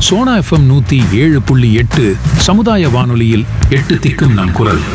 Sona FM நூத்தி ஏழு புள்ளி எட்டு சமுதாய வானொலியில் எட்டு திக்கும் நம் குரல்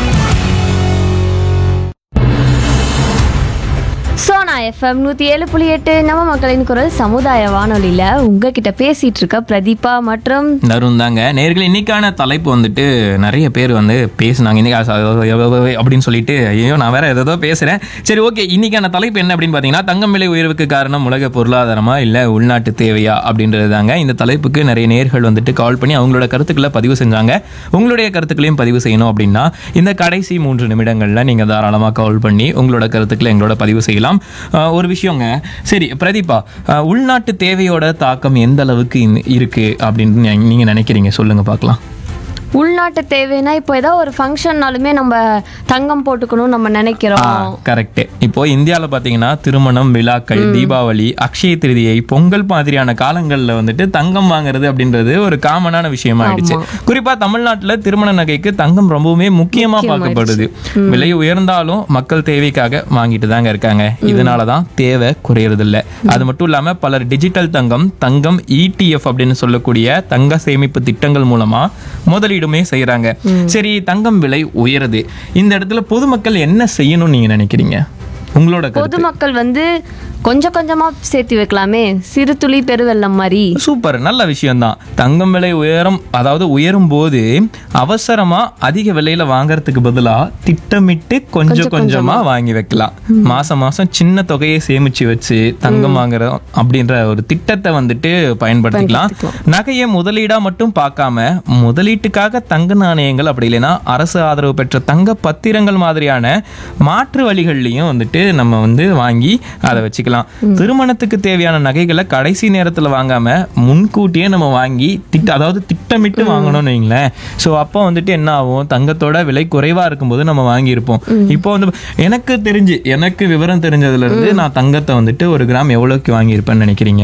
சோனா எஃப்எம் நூற்றி ஏழு புள்ளி எட்டு நம்ம மக்களின் குரல் சமுதாய வானொலியில் உங்ககிட்ட பேசிட்டு இருக்க பிரதீபா மற்றும் தருண் தாங்க நேர்கள் இன்னைக்கான தலைப்பு வந்துட்டு நிறைய பேர் வந்து பேசுனாங்க இன்னைக்கு அச- அச- அப்படின்னு சொல்லிட்டு ஐயோ நான் வேற ஏதோ பேசுறேன் சரி ஓகே இன்னைக்கான தலைப்பு என்ன அப்படின்னு பார்த்தீங்கன்னா தங்கம் விலை உயர்வுக்கு காரணம் உலக பொருளாதாரமா இல்லை உள்நாட்டு தேவையா அப்படின்றது தாங்க இந்த தலைப்புக்கு நிறைய நேர்கள் வந்துட்டு கால் பண்ணி அவங்களோட கருத்துக்களை பதிவு செஞ்சாங்க உங்களுடைய கருத்துக்களையும் பதிவு செய்யணும் அப்படின்னா இந்த கடைசி மூன்று நிமிடங்களில் நீங்கள் தாராளமாக கால் பண்ணி உங்களோட கருத்துக்களை எங்களோட பதிவு செய்யலாம் ஆஹ் ஒரு விஷயங்க சரி பிரதீபா ஆஹ் உள்நாட்டு தேவையோட தாக்கம் எந்த அளவுக்கு இந்த- இருக்கு அப்படின்னு நீ- நீங்க நினைக்கிறீங்க சொல்லுங்க பார்க்கலாம் உள்நாட்டு தேவைன்னா இப்போ ஏதோ ஒரு ஃபங்க்ஷன்னாலுமே நம்ம தங்கம் போட்டுக்கணும் நம்ம நினைக்கிறோம் கரெக்ட் இப்போ இந்தியாவில் பார்த்தீங்கன்னா திருமணம் விழாக்கள் தீபாவளி அக்ஷய திருதியை பொங்கல் மாதிரியான காலங்களில் வந்துட்டு தங்கம் வாங்குறது அப்படின்றது ஒரு காமனான விஷயமா ஆயிடுச்சு குறிப்பா தமிழ்நாட்டுல திருமண நகைக்கு தங்கம் ரொம்பவுமே முக்கியமா பார்க்கப்படுது விலை உயர்ந்தாலும் மக்கள் தேவைக்காக வாங்கிட்டு தாங்க இருக்காங்க இதனால தான் தேவை குறையறது இல்ல அது மட்டும் இல்லாம பலர் டிஜிட்டல் தங்கம் தங்கம் இடிஎஃப் அப்படின்னு சொல்லக்கூடிய தங்க சேமிப்பு திட்டங்கள் மூலமா முதலீடுமே செய்யறாங்க சரி தங்கம் விலை உயருது இந்த இடத்துல பொதுமக்கள் என்ன செய்யணும்னு நீங்க நினைக்கிறீங்க உங்களோட கருத்து பொதுமக்கள் வந்து கொஞ்சம் கொஞ்சமா சேர்த்து வைக்கலாமே சிறு துளி பெருவெள்ளம் மாதிரி சூப்பர் நல்ல விஷயம்தான் தங்கம் விலை உயரம் அதாவது உயரும் போது அவசரமா அதிக விலையில வாங்குறதுக்கு பதிலா திட்டமிட்டு கொஞ்சம் கொஞ்சமா வாங்கி வைக்கலாம் மாசம் மாசம் சின்ன தொகையை சேமிச்சு வச்சு தங்கம் வாங்குறோம் அப்படின்ற ஒரு திட்டத்தை வந்துட்டு பயன்படுத்திக்கலாம் நகையை முதலீடா மட்டும் பார்க்காம முதலீட்டுக்காக தங்க நாணயங்கள் அப்படி இல்லைன்னா அரசு ஆதரவு பெற்ற தங்க பத்திரங்கள் மாதிரியான மாற்று வழிகள்லையும் வந்துட்டு நம்ம வந்து வாங்கி அதை வச்சுக்கலாம் திருமணத்துக்கு தேவையான நகைகளை கடைசி நேரத்துல வாங்காம முன்கூட்டியே நம்ம வாங்கி திட்ட அதாவது திட்டமிட்டு வாங்கணும்னு வைங்களேன் ஸோ அப்போ வந்துட்டு என்ன ஆகும் தங்கத்தோட விலை குறைவா இருக்கும்போது நம்ம வாங்கியிருப்போம் இப்போ வந்து எனக்கு தெரிஞ்சு எனக்கு விவரம் தெரிஞ்சதுல இருந்து நான் தங்கத்தை வந்துட்டு ஒரு கிராம் எவ்வளவுக்கு வாங்கியிருப்பேன்னு நினைக்கிறீங்க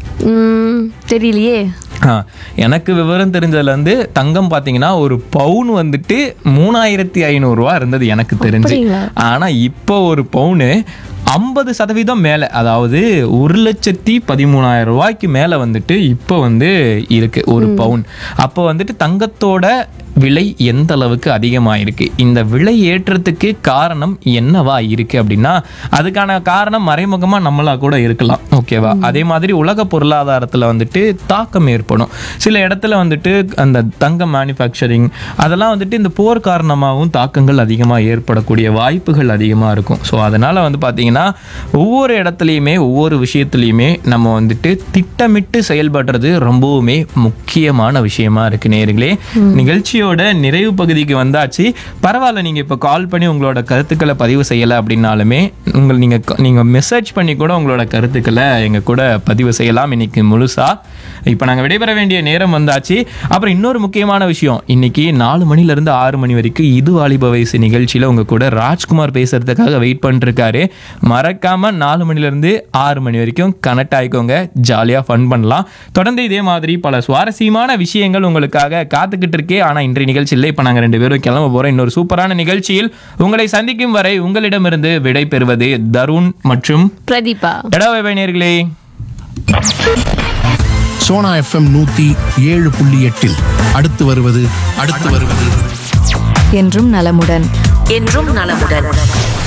ம், தெரியலையே ஆ, எனக்கு விவரம் தெரிஞ்சதுலேருந்து தங்கம் பார்த்தீங்கன்னா ஒரு பவுன் வந்துட்டு மூணாயிரத்தி ஐநூறுரூவா இருந்தது எனக்கு தெரிஞ்சு அப்படிங்களா? ஆனால் இப்போ ஒரு பவுனு ஐம்பது சதவீதம் மேலே அதாவது ஒரு லட்சத்தி பதிமூணாயிரம் ரூபாய்க்கு மேலே வந்துட்டு இப்போ வந்து இருக்கு ஒரு பவுன் அப்போ வந்துட்டு தங்கத்தோட விலை எந்த அளவுக்கு அதிகமாயிருக்கு இந்த விலை ஏற்றத்துக்கு காரணம் என்னவா இருக்கு அப்படின்னா அதுக்கான காரணம் மறைமுகமா நம்மளா கூட இருக்கலாம் ஓகேவா அதே மாதிரி உலக பொருளாதாரத்துல வந்துட்டு தாக்கம் ஏற்படும் சில இடத்துல வந்துட்டு அந்த தங்க மேனுஃபேக்சரிங் அதெல்லாம் வந்துட்டு இந்த போர் காரணமாகவும் தாக்கங்கள் அதிகமாக ஏற்படக்கூடிய வாய்ப்புகள் அதிகமாக இருக்கும் ஸோ அதனால வந்து பார்த்தீங்கன்னா ஒவ்வொரு இடத்துலையுமே ஒவ்வொரு விஷயத்துலையுமே நம்ம வந்துட்டு திட்டமிட்டு செயல்படுறது ரொம்பவுமே முக்கியமான விஷயமா இருக்கு நேர்களே நிகழ்ச்சியோட நிறைவு பகுதிக்கு வந்தாச்சு பரவாயில்ல நீங்க இப்போ கால் பண்ணி உங்களோட கருத்துக்களை பதிவு செய்யலை அப்படின்னாலுமே உங்கள் நீங்க நீங்க மெசேஜ் பண்ணி கூட உங்களோட கருத்துக்களை எங்க கூட பதிவு செய்யலாம் இன்னைக்கு முழுசா இப்போ நாங்கள் விடைபெற வேண்டிய நேரம் வந்தாச்சு அப்புறம் இன்னொரு முக்கியமான விஷயம் இன்னைக்கு நாலு மணில இருந்து ஆறு மணி வரைக்கும் இது வாலிப வயசு நிகழ்ச்சியில உங்க கூட ராஜ்குமார் பேசுறதுக்காக வெயிட் பண்ணிருக்காரு மறக்காம நாலு மணில இருந்து ஆறு மணி வரைக்கும் கனெக்ட் ஆயிக்கோங்க ஜாலியா ஃபன் பண்ணலாம் தொடர்ந்து இதே மாதிரி பல சுவாரஸ்யமான விஷயங்கள் உங்களுக்காக காத்துக்கிட்டு இருக்கே ஆனா இன்றைய நிகழ்ச்சியில் இப்போ நாங்கள் ரெண்டு பேரும் கிளம்ப போறோம் இன்னொரு சூப்பரான நிகழ்ச்சியில் உங்களை சந்திக்கும் வரை உங்களிடமிருந்து விடை பெறுவது தருண் மற்றும் பிரதீபா எடாவை நேர்களே சோனா எஃப்எம் நூத்தி ஏழு புள்ளி எட்டில் அடுத்து வருவது அடுத்து வருவது என்றும் நலமுடன் என்றும் நலமுடன்